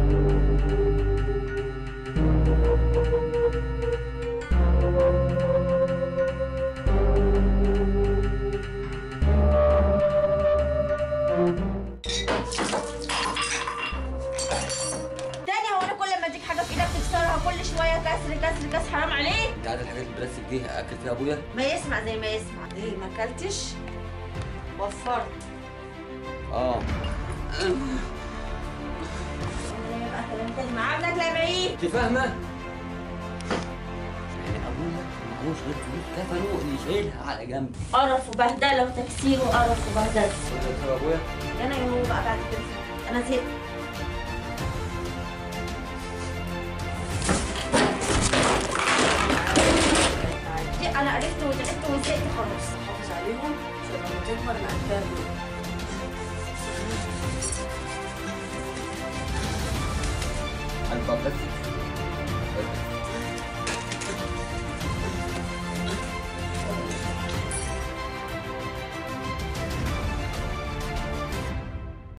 تاني هو انا كل ما اديك حاجه في ايدك تكسرها كل شويه كسر كسر كسر حرام عليك انت عارف الحاجات البلاستيك دي اكل فيها ابويا ما يسمع زي ما يسمع ايه ما اكلتش وفرت اه ايه بقى كلام تاني مع ابنك لما ايه انت فاهمه يعني ابويا معهوش غير فلوس كفنه اللي شايلها على جنب قرف وبهدله وتكسير وقرف وبهدله وده بسبب ابويا انا يوم بقى بعد كده انا زهقت دي انا عرفت وتعبت وزهقت خلاص حافظ عليهم عشان لما تكبر الأنفال دول عارف بقى بلاستيك